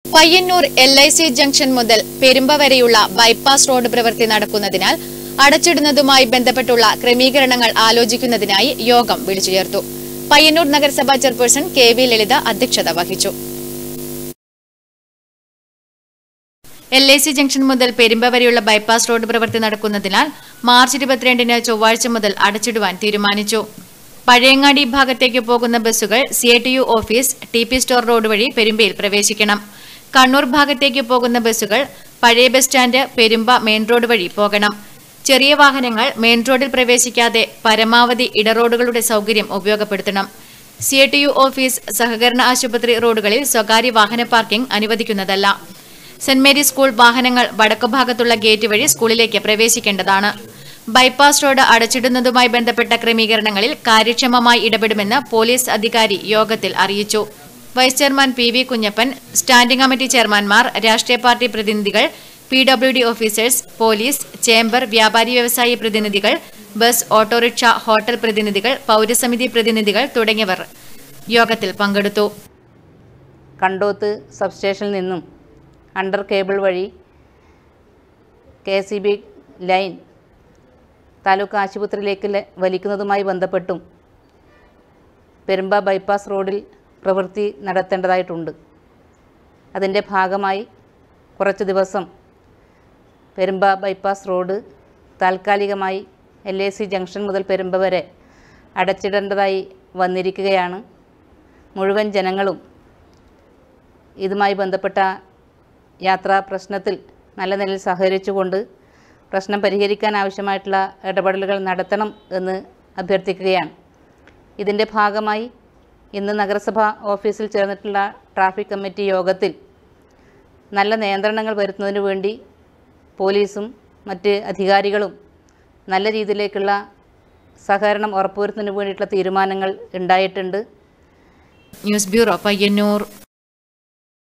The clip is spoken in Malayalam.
Payyanur L I C junction മുതൽ പെരുമ്പ വരെയുള്ള ബൈപ്പാസ് റോഡ് പ്രവൃത്തി നടക്കുന്നതിനാൽ അടച്ചിടുന്നതുമായി ബന്ധപ്പെട്ടുള്ള ക്രമീകരണങ്ങൾ ആലോചിക്കുന്നതിനായി യോഗം വിളിച്ചു ചേർത്തു പയ്യന്നൂർ നഗരസഭാ ചെയർപേഴ്സൺ കെ വി ലളിത അധ്യക്ഷത വഹിച്ചു എൽ ഐ സി ജംഗ്ഷൻ മുതൽ പെരുമ്പ വരെയുള്ള ബൈപ്പാസ് റോഡ് പ്രവൃത്തി നടക്കുന്നതിനാൽ മാർച്ച് ഇരുപത്തിരണ്ടിന് ചൊവ്വാഴ്ച മുതൽ അടച്ചിടുവാൻ തീരുമാനിച്ചു പഴയങ്ങാടി ഭാഗത്തേക്ക് പോകുന്ന ബസ്സുകൾ C I T U office T P store road വഴി പെരുമ്പയിൽ പ്രവേശിക്കണം കണ്ണൂർ ഭാഗത്തേക്ക് പോകുന്ന ബസ്സുകൾ പഴയ bus stand Perumba main road വഴി പോകണം ചെറിയ വാഹനങ്ങൾ മെയിൻ റോഡിൽ പ്രവേശിക്കാതെ പരമാവധി ഇടറോഡുകളുടെ സൗകര്യം ഉപയോഗപ്പെടുത്തണം C I T U office സഹകരണ ആശുപത്രി റോഡുകളിൽ സ്വകാര്യ വാഹന പാർക്കിംഗ് അനുവദിക്കുന്നതല്ല സെന്റ് മേരീസ് സ്കൂൾ വാഹനങ്ങൾ വടക്കു ഭാഗത്തുള്ള ഗേറ്റ് വഴി സ്കൂളിലേക്ക് പ്രവേശിക്കേണ്ടതാണ് ബൈപ്പാസ് റോഡ് അടച്ചിടുന്നതുമായി ബന്ധപ്പെട്ട ക്രമീകരണങ്ങളിൽ കാര്യക്ഷമമായി ഇടപെടുമെന്ന് പോലീസ് അധികാരി യോഗത്തിൽ അറിയിച്ചു vice chairman P V Kunhappan standing committee ചെയർമാൻമാർ രാഷ്ട്രീയ പാർട്ടി പ്രതിനിധികൾ P W D officers police chamber വ്യാപാരി വ്യവസായി പ്രതിനിധികൾ ബസ് ഓട്ടോറിക്ഷ ഹോട്ടൽ പ്രതിനിധികൾ പൌരസമിതി പ്രതിനിധികൾ തുടങ്ങിയവർ യോഗത്തിൽ പങ്കെടുത്തു കണ്ടോത്ത് സബ്സ്റ്റേഷനിൽ നിന്നും അണ്ടർ കേബിൾ വഴി K C B line taluk ആശുപത്രിയിലേക്ക് ല- വലിക്കുന്നതുമായി ബന്ധപ്പെട്ടും പെരുമ്പ ബൈപ്പാസ് റോഡിൽ പ്രവൃത്തി നടത്തേണ്ടതായിട്ടുണ്ട് അതിൻ്റെ ഭാഗമായി കുറച്ച് ദിവസം പെരുമ്പ ബൈപ്പാസ് റോഡ് താൽക്കാലികമായി എൽ എ സി ജംഗ്ഷൻ മുതൽ പെരുമ്പ വരെ അടച്ചിടേണ്ടതായി വന്നിരിക്കുകയാണ് മുഴുവൻ ജനങ്ങളും ഇതുമായി ബന്ധപ്പെട്ട യാത്രാ പ്രശ്നത്തിൽ നല്ല നിലയിൽ സഹകരിച്ചുകൊണ്ട് പ്രശ്നം പരിഹരിക്കാൻ ആവശ്യമായിട്ടുള്ള ഇടപെടലുകൾ നടത്തണം എന്ന് അഭ്യർത്ഥിക്കുകയാണ് ഇതിൻ്റെ ഭാഗമായി ഇന്ന് നഗരസഭ ഓഫീസിൽ ചേർന്നിട്ടുള്ള ട്രാഫിക് കമ്മിറ്റി യോഗത്തിൽ നല്ല നിയന്ത്രണങ്ങൾ വരുത്തുന്നതിന് വേണ്ടി പോലീസും മറ്റ് അധികാരികളും നല്ല രീതിയിലേക്കുള്ള സഹകരണം ഉറപ്പുവരുത്തുന്നതിന് വേണ്ടിയിട്ടുള്ള തീരുമാനങ്ങൾ ഉണ്ടായിട്ടുണ്ട് ന്യൂസ് ബ്യൂറോ പയ്യന്നൂർ